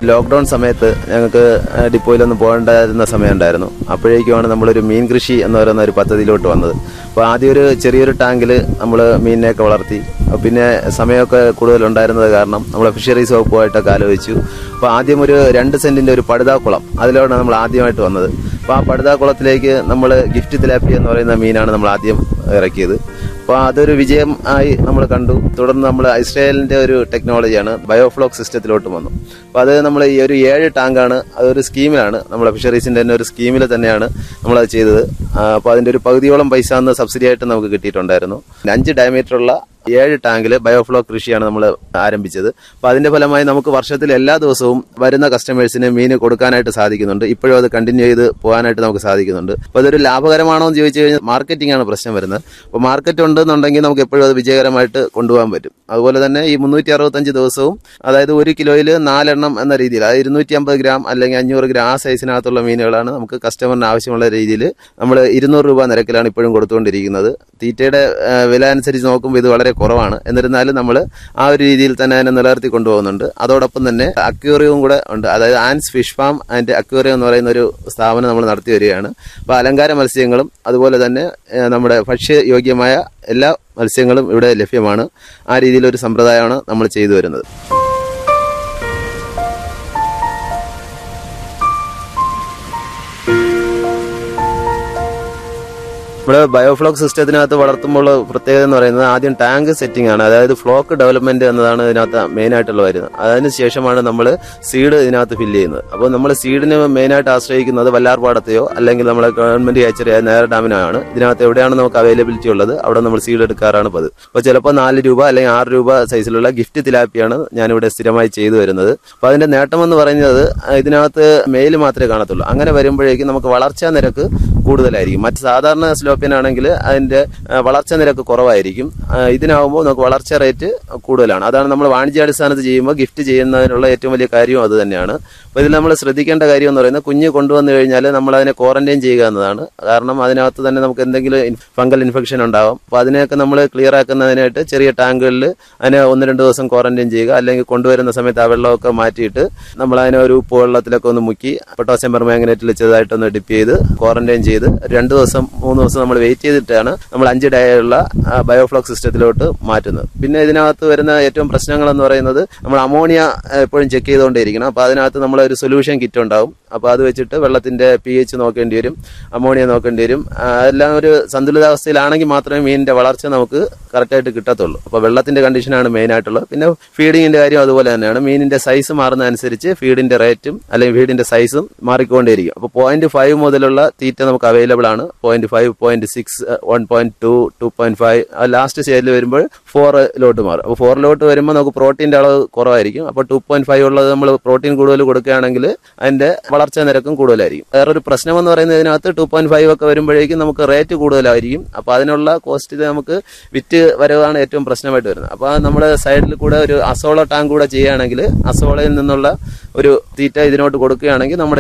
lockdown സമയത്ത് ഞങ്ങൾക്ക് ഡിപ്പോയിലൊന്നും പോകേണ്ടായിരുന്ന സമയം ഉണ്ടായിരുന്നു അപ്പോഴേക്കുമാണ് നമ്മളൊരു മീൻ കൃഷി എന്ന് പറയുന്ന ഒരു പദ്ധതിയിലോട്ട് വന്നത് അപ്പോൾ ആദ്യം ഒരു ചെറിയൊരു ടാങ്കിൽ നമ്മൾ മീനിനെയൊക്കെ വളർത്തി പിന്നെ സമയമൊക്കെ കൂടുതലുണ്ടായിരുന്നത് കാരണം നമ്മൾ ഫിഷറീസ് വകുപ്പുമായിട്ടൊക്കെ ആലോചിച്ചു അപ്പോൾ ആദ്യം ഒരു രണ്ട് സെന്റിന്റെ ഒരു പടുതാക്കുളം അതിലാണ് നമ്മൾ ആദ്യമായിട്ട് വന്നത് അപ്പോൾ ആ പടുതാക്കുളത്തിലേക്ക് നമ്മൾ ഗിഫ്റ്റ് തിലാപ്പി എന്ന് പറയുന്ന മീനാണ് നമ്മൾ ആദ്യം ഇറക്കിയത് അപ്പോൾ അതൊരു വിജയം ആയി നമ്മൾ കണ്ടു തുടർന്ന് നമ്മൾ ഇസ്രായേലിന്റെ ഒരു ടെക്നോളജിയാണ് ബയോഫ്ലോക്ക് സിസ്റ്റത്തിലോട്ട് വന്നു അപ്പോൾ അത് നമ്മൾ ഈ ഒരു ഏഴ് ടാങ്കാണ് അതൊരു സ്കീമിലാണ് നമ്മളെ ഫിഷറീസിന്റെ തന്നെ ഒരു സ്കീമിൽ തന്നെയാണ് നമ്മളത് ചെയ്തത് അപ്പോൾ അതിന്റെ ഒരു പകുതിയോളം പൈസ അന്ന് സബ്സിഡി ആയിട്ട് നമുക്ക് കിട്ടിയിട്ടുണ്ടായിരുന്നു അഞ്ച് ഡയമീറ്ററുള്ള ഏഴ് ടാങ്കിൽ ബയോഫ്ലോ കൃഷിയാണ് നമ്മൾ ആരംഭിച്ചത് അപ്പോൾ അതിന്റെ ഫലമായി നമുക്ക് വർഷത്തിൽ എല്ലാ ദിവസവും വരുന്ന കസ്റ്റമേഴ്സിന് മീൻ കൊടുക്കാനായിട്ട് സാധിക്കുന്നുണ്ട് ഇപ്പോഴും അത് കണ്ടിന്യൂ ചെയ്ത് പോകാനായിട്ട് നമുക്ക് സാധിക്കുന്നുണ്ട് അപ്പോൾ അതൊരു ലാഭകരമാണോ എന്ന് ചോദിച്ചു കഴിഞ്ഞാൽ മാർക്കറ്റിംഗ് ആണ് പ്രശ്നം വരുന്നത് അപ്പോൾ മാർക്കറ്റ് ഉണ്ടെന്നുണ്ടെങ്കിൽ നമുക്ക് എപ്പോഴും അത് വിജയകരമായിട്ട് കൊണ്ടുപോകാൻ പറ്റും അതുപോലെ തന്നെ ഈ മുന്നൂറ്റി അറുപത്തഞ്ച് ദിവസവും അതായത് ഒരു കിലോയിൽ നാലെണ്ണം എന്ന രീതിയിൽ അതായത് ഇരുന്നൂറ്റി അമ്പത് ഗ്രാം അല്ലെങ്കിൽ അഞ്ഞൂറ് ഗ്രാം ആ സൈസിനകത്തുള്ള മീനുകളാണ് നമുക്ക് കസ്റ്റമറിന് ആവശ്യമുള്ള രീതിയിൽ നമ്മൾ ഇരുന്നൂറ് രൂപ നിരക്കിലാണ് ഇപ്പോഴും കൊടുത്തുകൊണ്ടിരിക്കുന്നത് തീറ്റയുടെ ആ, വില അനുസരിച്ച് നോക്കുമ്പോൾ ഇത് വളരെ കുറവാണ് എന്നിരുന്നാലും നമ്മൾ ആ ഒരു രീതിയിൽ തന്നെ അതിനെ നിലനിർത്തി കൊണ്ടുപോകുന്നുണ്ട് അതോടൊപ്പം തന്നെ അക്വേറിയവും കൂടെ ഉണ്ട് അതായത് Ann's fish farm and aquarium എന്ന് പറയുന്ന ഒരു സ്ഥാപനം നമ്മൾ നടത്തി വരികയാണ് അപ്പോൾ അലങ്കാര മത്സ്യങ്ങളും അതുപോലെ തന്നെ ആ, നമ്മുടെ ഭക്ഷ്യയോഗ്യമായ എല്ലാ മത്സ്യങ്ങളും ഇവിടെ ലഭ്യമാണ് ആ രീതിയിലൊരു സമ്പ്രദായമാണ് നമ്മൾ ചെയ്തു വരുന്നത് ഇവിടെ ബയോഫ്ലോക്ക് സിസ്റ്റത്തിനകത്ത് വളർത്തുമ്പോൾ പ്രത്യേകത എന്ന് പറയുന്നത് ആദ്യം ടാങ്ക് സെറ്റിംഗ് ആണ് അതായത് ഫ്ലോക്ക് ഡെവലപ്മെന്റ് എന്നതാണ് ഇതിനകത്ത് മെയിൻ ആയിട്ടുള്ള വരുന്നത് അതിന് ശേഷമാണ് നമ്മൾ സീഡ് ഇതിനകത്ത് ഫില്ല് ചെയ്യുന്നത് അപ്പോൾ നമ്മൾ സീഡിന് മെയിൻ ആയിട്ട് ആശ്രയിക്കുന്നത് വല്ലാർപാടത്തെയോ അല്ലെങ്കിൽ നമ്മളെ ഗവൺമെന്റ് ഹേച്ചറിയായ നേര ഡാമിനാണ് ഇതിനകത്ത് എവിടെയാണ് നമുക്ക് അവൈലബിലിറ്റി ഉള്ളത് അവിടെ നമ്മൾ സീഡ് എടുക്കാറാണ് പതിവ് അപ്പോൾ ചിലപ്പോൾ നാല് രൂപ അല്ലെങ്കിൽ ആറ് രൂപ സൈസിലുള്ള ഗിഫ്റ്റ് തിലാപ്പിയാണ് ഞാനിവിടെ സ്ഥിരമായി ചെയ്തു വരുന്നത് അപ്പോൾ അതിന്റെ നേട്ടം എന്ന് പറയുന്നത് ഇതിനകത്ത് മെയിൽ മാത്രമേ കാണത്തുള്ളൂ അങ്ങനെ വരുമ്പോഴേക്കും നമുക്ക് വളർച്ചാ നിരക്ക് കൂടുതലായിരിക്കും മറ്റ് സാധാരണ സ്ലോപ്പിൻ ആണെങ്കിൽ അതിന്റെ ആ, വളർച്ചാ നിരക്ക് കുറവായിരിക്കും ആ, ഇതിനാവുമ്പോൾ നമുക്ക് വളർച്ച റേറ്റ് കൂടുതലാണ് അതാണ് നമ്മൾ വാണിജ്യാടിസ്ഥാനത്ത് ചെയ്യുമ്പോൾ ഗിഫ്റ്റ് ചെയ്യുന്നതിനുള്ള ഏറ്റവും വലിയ കാര്യവും അത് തന്നെയാണ് അപ്പോൾ ഇതിൽ നമ്മൾ ശ്രദ്ധിക്കേണ്ട കാര്യം എന്ന് പറയുന്നത് കുഞ്ഞ് കൊണ്ടുവന്നു കഴിഞ്ഞാൽ നമ്മൾ അതിനെ ക്വാറന്റൈൻ ചെയ്യുക എന്നതാണ് കാരണം അതിനകത്ത് തന്നെ നമുക്ക് എന്തെങ്കിലും ഫംഗൽ ഇൻഫെക്ഷൻ ഉണ്ടാവാം അപ്പോൾ അതിനെയൊക്കെ നമ്മൾ ക്ലിയർ ആക്കുന്നതിനായിട്ട് ചെറിയ ടാങ്കുകളിൽ അതിനെ ഒന്ന് രണ്ട് ദിവസം ക്വാറന്റൈൻ ചെയ്യുക അല്ലെങ്കിൽ കൊണ്ടുവരുന്ന സമയത്ത് ആ വെള്ളമൊക്കെ മാറ്റിയിട്ട് നമ്മൾ അതിനെ ഒരു ഉപ്പ് വെള്ളത്തിലൊക്കെ ഒന്ന് മുക്കി പൊട്ടാസ്യം പെർമാംഗനേറ്റിൽ ചെറുതായിട്ടൊന്ന് ഡിപ്പ് ചെയ്ത് ക്വാറന്റൈൻ ചെയ്ത് രണ്ട് ദിവസം മൂന്ന് ദിവസം നമ്മൾ വെയിറ്റ് ചെയ്തിട്ടാണ് നമ്മൾ അഞ്ച് ഡേ ഉള്ള ബയോഫ്ലോക്ക് സിസ്റ്റത്തിലോട്ട് മാറ്റുന്നത് പിന്നെ ഇതിനകത്ത് വരുന്ന ഏറ്റവും പ്രശ്നങ്ങൾ എന്ന് പറയുന്നത് നമ്മൾ അമോണിയ എപ്പോഴും ചെക്ക് ചെയ്തുകൊണ്ടേയിരിക്കണം അപ്പോൾ അതിനകത്ത് നമ്മൾ ഒരു സൊല്യൂഷൻ കിറ്റ് ഉണ്ടാവും അപ്പോൾ അത് വെച്ചിട്ട് വെള്ളത്തിന്റെ പി എച്ച് നോക്കേണ്ടി വരും അമോണിയ നോക്കേണ്ടി വരും ആ, എല്ലാം ഒരു സന്തുലിതാവസ്ഥയിലാണെങ്കിൽ മാത്രമേ മീനിന്റെ വളർച്ച നമുക്ക് കറക്റ്റായിട്ട് കിട്ടത്തുള്ളൂ അപ്പോൾ വെള്ളത്തിന്റെ കണ്ടീഷനാണ് മെയിൻ ആയിട്ടുള്ളത് പിന്നെ ഫീഡിങ്ങിന്റെ കാര്യം അതുപോലെ തന്നെയാണ് മീനിന്റെ സൈസ് മാറുന്ന അനുസരിച്ച് ഫീഡിന്റെ റേറ്റും അല്ലെങ്കിൽ ഫീഡിന്റെ സൈസും മാറിക്കൊണ്ടേയിരിക്കും അപ്പോൾ പോയിന്റ് ഫൈവ് മുതലുള്ള തീറ്റ നമുക്ക് അവൈലബിൾ ആണ് point five point six one point two two point five last സ്റ്റേജിൽ വരുമ്പോൾ ഫോറിലോട്ട് മാറും അപ്പോൾ ഫോറിലോട്ട് വരുമ്പോൾ നമുക്ക് പ്രോട്ടീന്റെ അളവ് കുറവായിരിക്കും അപ്പോൾ ടു പോയിന്റ് ഫൈവ് ഉള്ളത് നമ്മൾ പ്രോട്ടീൻ കൂടുതൽ കൊടുക്കുകയാണെങ്കിൽ അതിന്റെ വളർച്ചാ നിരക്കും കൂടുതലായിരിക്കും വേറൊരു പ്രശ്നം എന്ന് പറയുന്നത് ഇതിനകത്ത് ടു പോയിന്റ് ഫൈവ് ഒക്കെ വരുമ്പോഴേക്കും നമുക്ക് റേറ്റ് കൂടുതലായിരിക്കും അപ്പോൾ അതിനുള്ള കോസ്റ്റ് നമുക്ക് വിറ്റ് വരവാണ് ഏറ്റവും പ്രശ്നമായിട്ട് വരുന്നത് അപ്പോൾ നമ്മുടെ സൈഡിൽ കൂടെ ഒരു അസോള ടാങ്ക് കൂടെ ചെയ്യുകയാണെങ്കിൽ അസോളയിൽ നിന്നുള്ള ഒരു തീറ്റ ഇതിനോട്ട് കൊടുക്കുകയാണെങ്കിൽ നമ്മുടെ